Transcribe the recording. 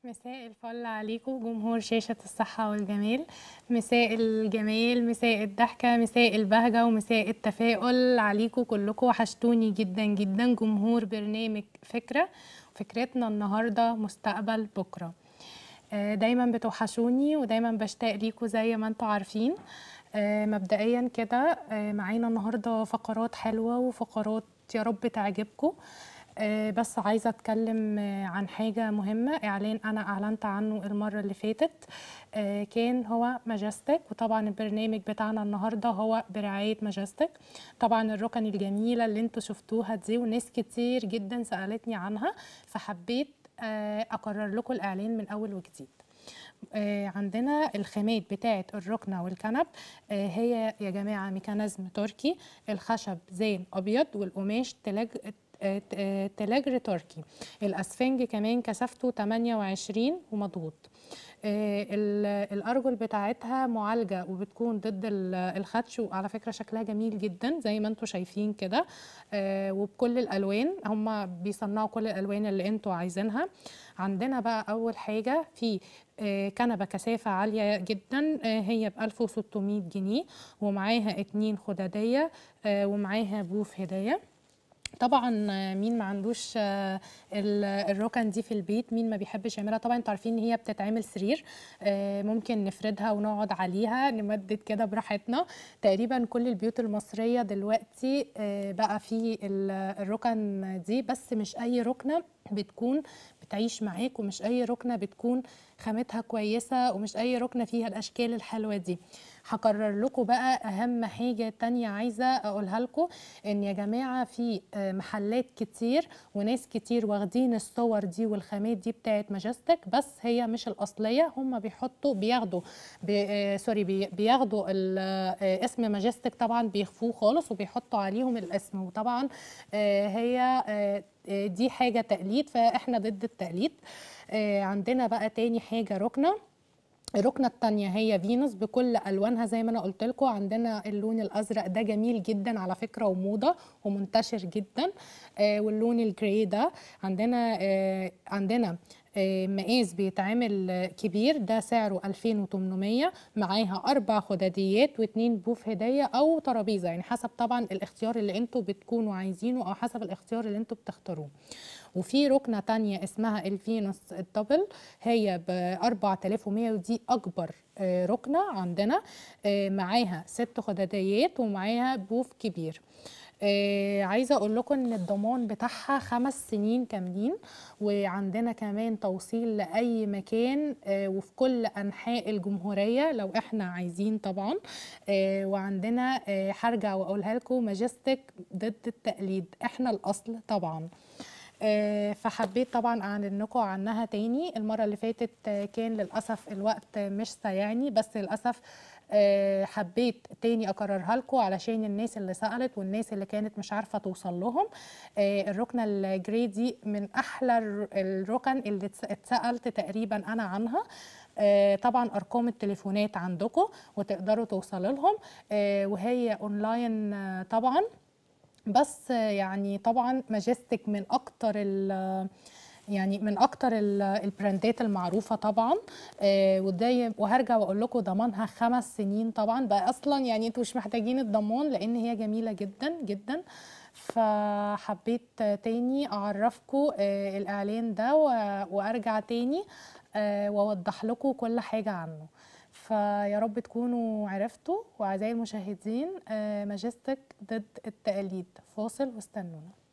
مساء الفل عليكم جمهور شاشة الصحة والجمال مساء الجمال مساء الضحكة مساء البهجة ومساء التفاؤل عليكم كلكم وحشتوني جدا جدا جمهور برنامج فكرة فكرتنا النهاردة مستقبل بكرة آه، دايما بتوحشوني ودايما بشتاق ليكم زي ما انتوا عارفين آه، مبدئيا كده آه، معانا النهارده فقرات حلوة وفقرات يا رب تعجبكم آه، بس عايزه اتكلم آه، عن حاجه مهمه اعلان انا اعلنت عنه المره اللي فاتت آه، كان هو ماجستيك وطبعا البرنامج بتاعنا النهارده هو برعايه ماجستيك طبعا الركن الجميله اللي انتوا شفتوها دي وناس كتير جدا سالتني عنها فحبيت آه، اكرر لكم الاعلان من اول وجديد آه، عندنا الخامات بتاعه الركنه والكنب آه، هي يا جماعه ميكانيزم تركي الخشب زين ابيض والقماش تلاج آه، آه، تلاجر تركي الاسفنج كمان كثافته 28 ومضغوط آه، ال- الارجل بتاعتها معالجه وبتكون ضد ال- الخدش وعلى فكره شكلها جميل جدا زي ما انتم شايفين كده آه، وبكل الالوان هم بيصنعوا كل الالوان اللي انتوا عايزينها عندنا بقى اول حاجه في آه، كنبه كثافه عاليه جدا آه، هي ب 1600 جنيه ومعاها اتنين خداديه آه، ومعاها بوف هدايا طبعا آه، مين ما عندوش آه، ال- الركن دي في البيت مين ما بيحبش يعملها طبعا انتوا عارفين ان هي بتتعمل سرير آه، ممكن نفردها ونقعد عليها نمدد كده براحتنا تقريبا كل البيوت المصريه دلوقتي آه، بقى في ال- الركن دي بس مش اي ركنه بتكون بتعيش معاك ومش اي ركنه بتكون خامتها كويسه ومش اي ركنه فيها الاشكال الحلوه دي هكرر لكم بقى اهم حاجه تانية عايزه اقولها لكم ان يا جماعه في آه، محلات كتير وناس كتير واخدين الصور دي والخامات دي بتاعت ماجستيك بس هي مش الاصليه هم بيحطوا بياخدوا بي آه سوري بي بياخدوا ال- آه، اسم ماجستيك طبعا بيخفوه خالص وبيحطوا عليهم الاسم وطبعا آه، هي آه، آه، دي حاجه تقليد فاحنا ضد التقليد آه، عندنا بقى تاني حاجه ركنه الركنة التانية هي فينوس بكل ألوانها زي ما أنا قلت لكم عندنا اللون الأزرق ده جميل جدا على فكرة وموضة ومنتشر جدا آه واللون الجراي ده عندنا آه عندنا آه مقاس بيتعمل آه، كبير ده سعره 2800 معاها أربع خداديات واتنين بوف هدية أو ترابيزة يعني حسب طبعا الاختيار اللي انتوا بتكونوا عايزينه أو حسب الاختيار اللي انتوا بتختاروه وفي ركنة تانية اسمها الفينوس الدبل هي ب 4100 ودي أكبر آه، ركنة عندنا آه، معاها ست خداديات ومعاها بوف كبير آه عايزه اقول لكم ان الضمان بتاعها خمس سنين كاملين وعندنا كمان توصيل لاي مكان آه وفي كل انحاء الجمهوريه لو احنا عايزين طبعا آه وعندنا آه هرجع واقولها لكم ماجستيك ضد التقليد احنا الاصل طبعا آه، فحبيت طبعا اعلن لكم عنها تاني المره اللي فاتت آه، كان للاسف الوقت مش سايعني بس للاسف آه، حبيت تاني اكررها لكم علشان الناس اللي سالت والناس اللي كانت مش عارفه توصل لهم آه، الركنه الجري دي من احلى الر- الركن اللي اتس- اتسالت تقريبا انا عنها آه، طبعا ارقام التليفونات عندكم وتقدروا توصلوا لهم آه، وهي اونلاين آه، طبعا بس يعني طبعا ماجستيك من اكتر ال يعني من اكتر ال- البراندات المعروفه طبعا آه وده وهرجع واقول لكم ضمانها خمس سنين طبعا بقى اصلا يعني انتوا مش محتاجين الضمان لان هي جميله جدا جدا فحبيت تاني اعرفكم آه الاعلان ده و- وارجع تاني آه واوضح لكم كل حاجه عنه فيا رب تكونوا عرفتوا واعزائي المشاهدين آه، ماجستيك ضد التقليد فاصل واستنونا